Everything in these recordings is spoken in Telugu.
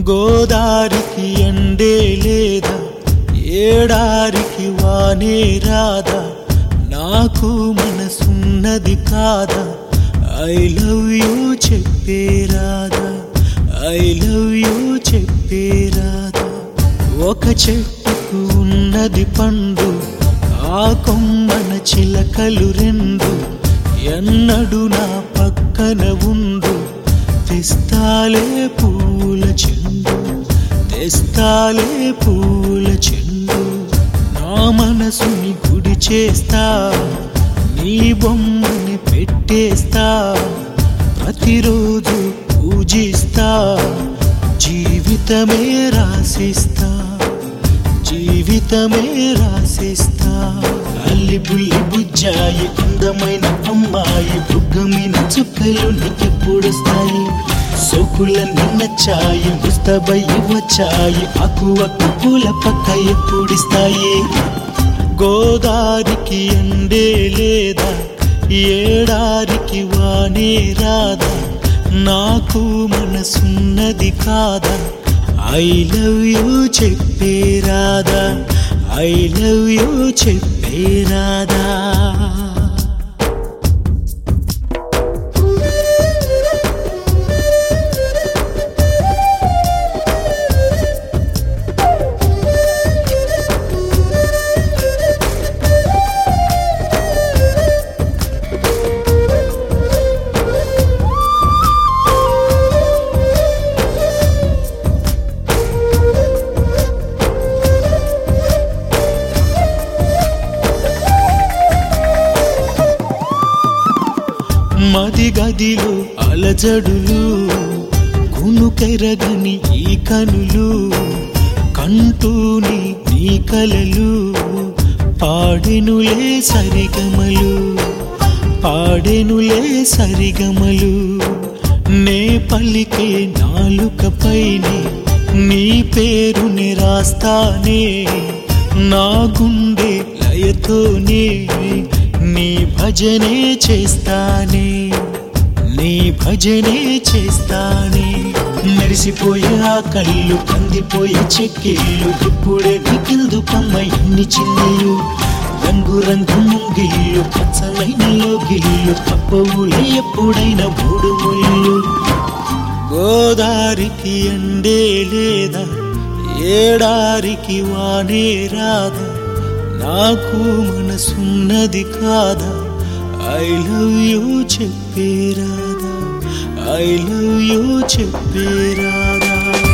గోదారికి ఎండే లేదా ఏడారికి వానే రాదా నాకు మనసున్నది కాదా ఐ లవ్ యూ చెప్పే రాదా ఐ లవ్ యూ చెప్పే రాదా ఒక చెట్టుకు ఉన్నది పండు ఆ కొమ్మన చిలకలు రెండు ఎన్నడు నా పక్కన ఉండు తెస్తాలే పూల చెండు తెస్తాలే పూల చెండు నా మనసుని గుడి చేస్తా నీ బొమ్మని పెట్టేస్తా ప్రతిరోజు పూజిస్తా జీవితమే రాసిస్తా జీవితమే రాసిస్తా అల్లి బుల్లి బుజ్జాయి అందమైన అమ్మాయి బుగ్గమైన చుక్కలు నీకెప్పుడొస్తాయి సోకుల నిన్నచ్చాయి ముస్తబయ్యి వచ్చాయి అక్కువకు పూల పక్క ఎప్పుడిస్తాయి గోదారికి ఎండే లేదా ఏడారికి వానే రాదా నాకు మనసున్నది కాదా ఐ లవ్ యూ చెప్పే రాదా ఐ లవ్ యూ చెప్పే రాదా మది గదిలో అలజడులు గునుకెరగని ఈ కనులు కంటూని నీ కలలు పాడెనులే సరిగమలు పాడెనులే సరిగమలు నే పలికే నాలుకపైనే నీ పేరుని రాస్తానే నా గుండె లయతోనే నీ భజనే చేస్తానే నీ భజనే చేస్తానే మెరిసిపోయే ఆ కళ్ళు కందిపోయే చెక్కిళ్ళు ఇప్పుడే నికిల్దు పమ్మ ఇన్ని చిన్నలు రంగు రంగు ముంగిళ్ళు పచ్చనైన లోగిళ్ళు తప్పవులే ఎప్పుడైనా మూడు ముళ్ళు గోదారికి ఎండే లేదా ఏడారికి వానే రాదా నాకు మనసున్నది కాదా ఐ లవ్ యూ చెప్పే రాదా ఐ లవ్ యూ చెప్పే రాదా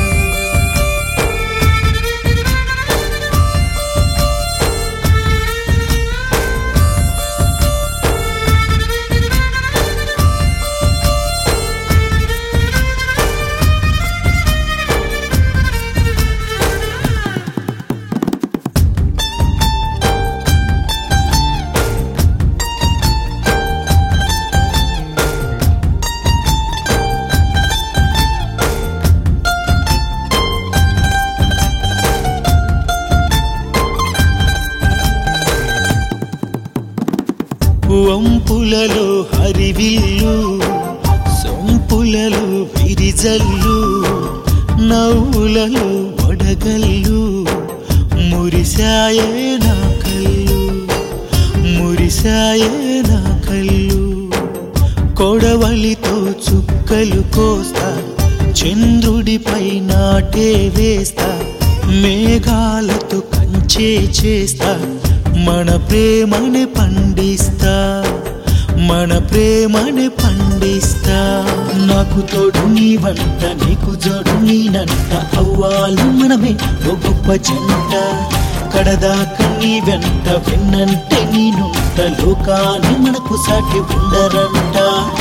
వంపులలో హరివిల్లు సొంపులలో విరిజల్లు నవ్వులలో వడగల్లు మురిశాయే నా కళ్ళు మురిశాయే నా కళ్ళు కొడవలితో చుక్కలు కోస్తా చంద్రుడిపై నాటే వేస్తా మేఘాలతో కంచే చేస్తా మన ప్రేమని పండిస్తా మన ప్రేమని పండిస్తా నాకు తోడు నీ వంట నీకు జోడు నీనంట అవ్వాలి మనమే ఓ గొప్ప జంట కడదాకా నీ వెంట వెన్నంటే నీనుంట లోకాన్ని మనకు సాటి ఉండరంట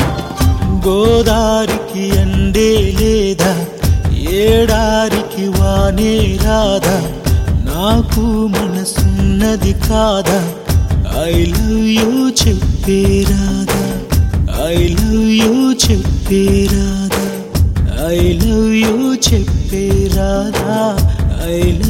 గోదారికి ఎండే లేదా ఏడారికి వానే రాదా నాకు మనసున్నది కాదా ఐ లవ్ యూ చెప్పే రాదా ఐ లవ్ యూ చెప్పే రాదా ఐ లవ్ యూ చెప్పే రాదా ఐ లవ్